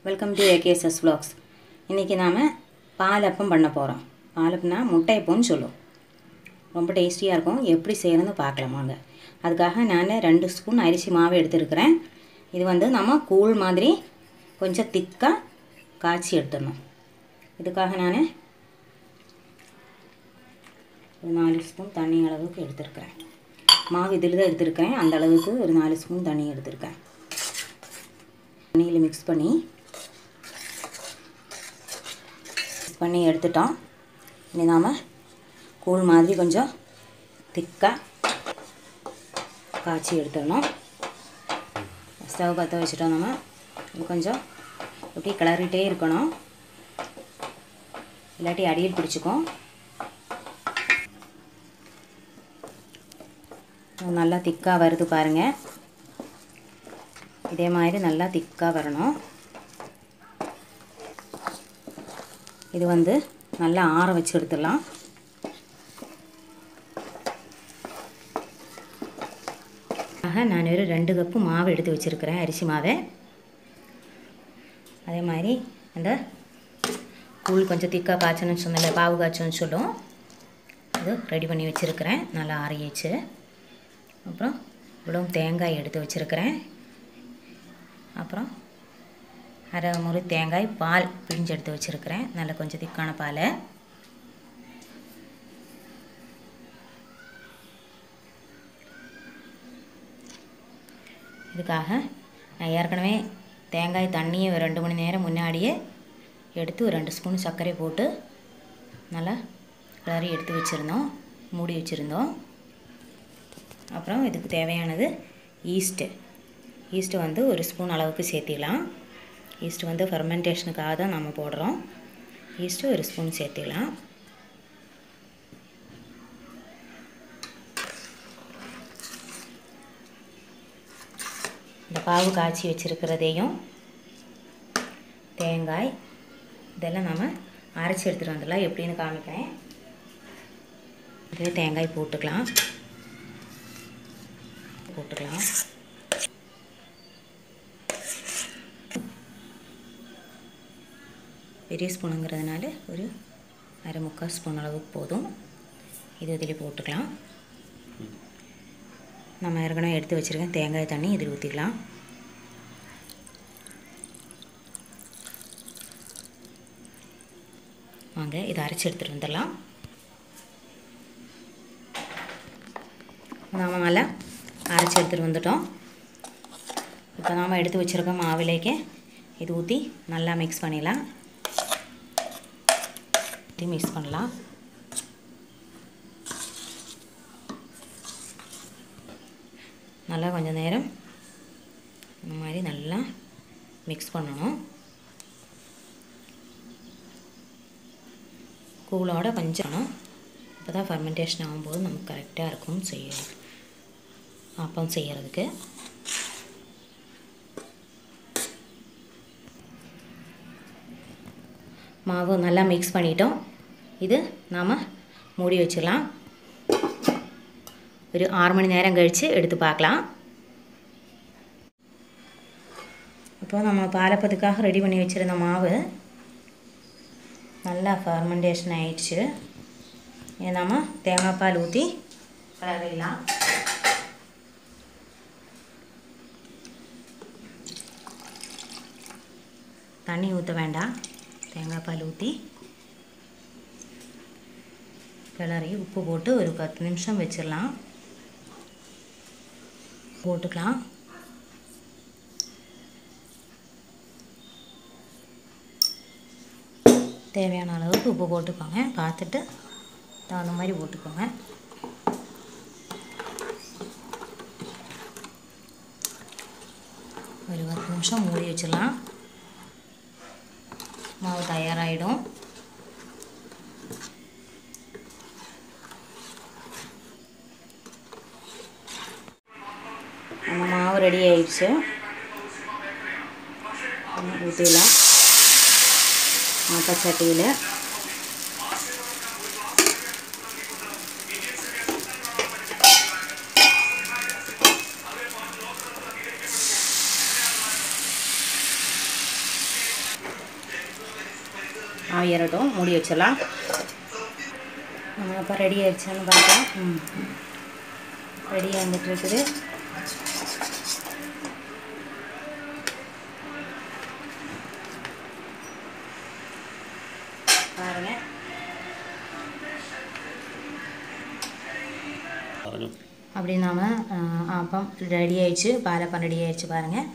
welcome to ஏகேஎஸ்எஸ் vlogs இன்றைக்கி நாம் பாலப்பம் பண்ண போகிறோம் பாலப்பம்னா முட்டையப்பம்னு சொல்லுவோம் ரொம்ப டேஸ்டியாக இருக்கும் எப்படி செய்யணும்னு பார்க்கலாம் வாங்க அதுக்காக நான் ரெண்டு ஸ்பூன் அரிசி மாவு எடுத்துருக்கிறேன் இது வந்து நம்ம கூழ் மாதிரி கொஞ்சம் திக்காக காய்ச்சி எடுத்துடணும் இதுக்காக நான் ஒரு நாலு ஸ்பூன் தண்ணி அளவுக்கு எடுத்துருக்கிறேன் மாவு இதில் தான் எடுத்திருக்கேன் அந்த அளவுக்கு ஒரு நாலு ஸ்பூன் தண்ணி எடுத்திருக்கேன் தண்ணியில் மிக்ஸ் பண்ணி மிக்ஸ் பண்ணி எடுத்துட்டோம் இனி நாம் கூழ் மாதிரி கொஞ்சம் திக்காக காய்ச்சி எடுத்துடணும் ஸ்டவ் பற்ற வச்சுட்டோம் நம்ம இது கொஞ்சம் இப்படி கிளறிட்டே இருக்கணும் இல்லாட்டி அடியில் பிடிச்சிக்கும் நல்லா திக்காக வருது பாருங்கள் இதே மாதிரி நல்லா திக்காக வரணும் இது வந்து நல்லா ஆற வச்சு எடுத்துடலாம் ஆக நான் ஒரு ரெண்டு கப்பு மாவு எடுத்து வச்சுருக்கிறேன் அரிசி மாவை அதே மாதிரி அந்த கூழ் கொஞ்சம் திக்காக காய்ச்சணும்னு சொன்னல பாவு காய்ச்சணும்னு சொல்லும் அது ரெடி பண்ணி வச்சுருக்கிறேன் நல்லா ஆறியிச்சு அப்புறம் இவ்வளோ தேங்காய் எடுத்து வச்சுருக்கிறேன் அப்புறம் அரை முறை தேங்காய் பால் பிழிஞ்சு எடுத்து வச்சுருக்கிறேன் நல்ல கொஞ்சம் திக்கான பாலை இதுக்காக நான் ஏற்கனவே தேங்காய் தண்ணியை ஒரு ரெண்டு மணி நேரம் முன்னாடியே எடுத்து ஒரு ரெண்டு ஸ்பூன் சர்க்கரை போட்டு நல்லா கிளறி எடுத்து வச்சுருந்தோம் மூடி வச்சுருந்தோம் அப்புறம் இதுக்கு தேவையானது ஈஸ்ட்டு ஈஸ்ட்டு வந்து ஒரு ஸ்பூன் அளவுக்கு சேர்த்திடலாம் ஈஸ்ட்டு வந்து ஃபெர்மெண்டேஷனுக்காக தான் நம்ம போடுறோம் ஈஸ்ட்டு ஒரு ஸ்பூன் சேர்த்திடலாம் இந்த பாவு காய்ச்சி வச்சுருக்கிறதையும் தேங்காய் இதெல்லாம் நம்ம அரைச்சி எடுத்துகிட்டு வந்துடலாம் எப்படின்னு காமிக்கிறேன் இதே தேங்காய் போட்டுக்கலாம் போட்டுக்கலாம் பெரிய ஸ்பூனுங்கிறதுனால ஒரு அரை முக்கால் ஸ்பூன் அளவுக்கு போதும் இது இதில் போட்டுக்கலாம் நம்ம ஏற்கனவே எடுத்து வச்சுருக்கேன் தேங்காய் தண்ணி இதில் ஊற்றிக்கலாம் வாங்க இதை அரைச்சி எடுத்துகிட்டு வந்துடலாம் நாம் நல்லா அரைச்சி எடுத்துகிட்டு வந்துட்டோம் இப்போ நாம் எடுத்து வச்சுருக்க மாவிலேக்கு இது ஊற்றி நல்லா மிக்ஸ் பண்ணிடலாம் ஊற்றி மிக்ஸ் பண்ணலாம் நல்லா கொஞ்சம் நேரம் இந்த மாதிரி நல்லா மிக்ஸ் பண்ணணும் கூலோட கொஞ்சம் இப்போ தான் ஃபர்மெண்டேஷன் ஆகும்போது நமக்கு கரெக்டாக இருக்கும் செய்ய அப்பம் செய்கிறதுக்கு மாவு நல்லா மிக்ஸ் பண்ணிட்டோம் இது நாம் மூடி வச்சிடலாம் ஒரு ஆறு மணி நேரம் கழித்து எடுத்து பார்க்கலாம் இப்போ நம்ம பாலப்பத்துக்காக ரெடி பண்ணி வச்சுருந்த மாவு நல்லா ஃபர்மெண்டேஷன் ஆயிடுச்சு இதை நம்ம தேங்காய் பால் ஊற்றி கலரிடலாம் தண்ணி ஊற்ற வேண்டாம் தேங்காய் பால் ஊற்றி கிளறி உப்பு போட்டு ஒரு பத்து நிமிஷம் வச்சிடலாம் போட்டுக்கலாம் தேவையான அளவுக்கு உப்பு போட்டுக்கோங்க பார்த்துட்டு தகுந்த மாதிரி போட்டுக்கோங்க ஒரு பத்து நிமிஷம் மூடி வச்சிடலாம் மாவு தயாராகிடும் நம்ம மாவு ரெடி ஆயிடுச்சு ஊற்றிடலாம் ஆப்பச்சட்டியில் ஆவி ஏறட்டும் மூடி வச்சிடலாம் நம்ம இப்போ ரெடி ஆயிடுச்சான்னு பார்க்கலாம் ம் ரெடியாக வந்துட்டு இருக்குது பாருங்கள் அப்படி நாம் அப்பம் ரெடி ஆயிடுச்சு பாலப்பம் ரெடி ஆயிடுச்சு பாருங்கள்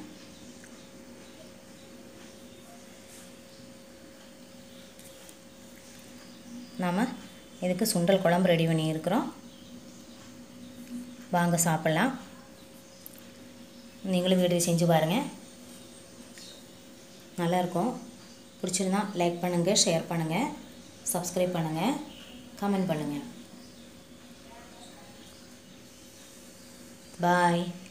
நாம் இதுக்கு சுண்டல் குழம்பு ரெடி பண்ணியிருக்கிறோம் வாங்க சாப்பிட்லாம் நீங்களும் வீடியோ செஞ்சு பாருங்கள் நல்லாயிருக்கும் பிடிச்சிருந்தா லைக் பண்ணுங்கள் ஷேர் பண்ணுங்கள் சப்ஸ்கிரைப் பண்ணுங்கள் கமெண்ட் பண்ணுங்கள் பாய்